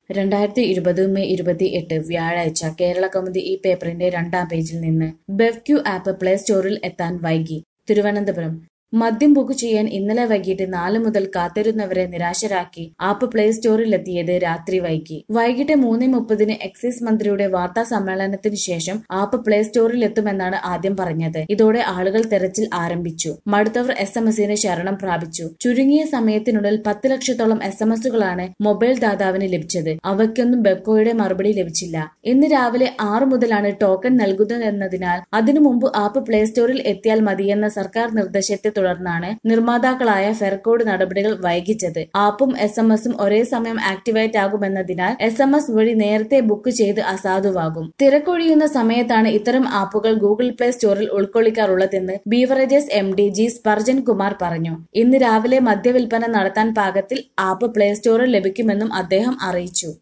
രണ്ടായിരത്തി ഇരുപത് മെയ് ഇരുപത്തി എട്ട് വ്യാഴാഴ്ച കേരള കൗമുദി ഈ പേപ്പറിന്റെ രണ്ടാം പേജിൽ നിന്ന് ബെവ്ക്യു ആപ്പ് പ്ലേ സ്റ്റോറിൽ എത്താൻ വൈകി തിരുവനന്തപുരം മദ്യം ബുക്ക് ചെയ്യാൻ ഇന്നലെ വൈകിട്ട് നാല് മുതൽ കാത്തിരുന്നവരെ നിരാശരാക്കി ആപ്പ് പ്ലേ സ്റ്റോറിലെത്തിയത് രാത്രി വൈകി വൈകിട്ട് മൂന്ന് മുപ്പതിന് എക്സൈസ് മന്ത്രിയുടെ വാർത്താ സമ്മേളനത്തിന് ശേഷം ആപ്പ് പ്ലേ സ്റ്റോറിലെത്തുമെന്നാണ് ആദ്യം പറഞ്ഞത് ഇതോടെ ആളുകൾ തെരച്ചിൽ ആരംഭിച്ചു മടുത്തവർ എസ് എം എസിന് ശരണം പ്രാപിച്ചു ചുരുങ്ങിയ സമയത്തിനുള്ളിൽ പത്ത് ലക്ഷത്തോളം എസ് എം എസുകളാണ് മൊബൈൽ ദാതാവിന് ലഭിച്ചത് അവയ്ക്കൊന്നും ബെക്കോയുടെ മറുപടി ലഭിച്ചില്ല ഇന്ന് രാവിലെ ആറ് മുതലാണ് ടോക്കൺ നൽകുന്നതെന്നതിനാൽ അതിനു മുമ്പ് ആപ്പ് പ്ലേ സ്റ്റോറിൽ എത്തിയാൽ മതിയെന്ന സർക്കാർ നിർദ്ദേശത്തെ തുടർന്നാണ് നിർമ്മാതാക്കളായ ഫെർകോഡ് നടപടികൾ വൈകിച്ചത് ആപ്പും എസ് എം എസും ഒരേ സമയം ആക്ടിവേറ്റ് ആകുമെന്നതിനാൽ എസ് എം എസ് വഴി നേരത്തെ ബുക്ക് ചെയ്ത് അസാധുവാകും തിരക്കൊഴിയുന്ന സമയത്താണ് ഇത്തരം ആപ്പുകൾ ഗൂഗിൾ പ്ലേ സ്റ്റോറിൽ ഉൾക്കൊള്ളിക്കാറുള്ളതെന്ന് beverages M D G Sparjan Kumar പറഞ്ഞു ഇന്ന് രാവിലെ മദ്യവിൽപ്പന നടത്താൻ പാകത്തിൽ ആപ്പ് പ്ലേ സ്റ്റോറിൽ ലഭിക്കുമെന്നും അദ്ദേഹം അറിയിച്ചു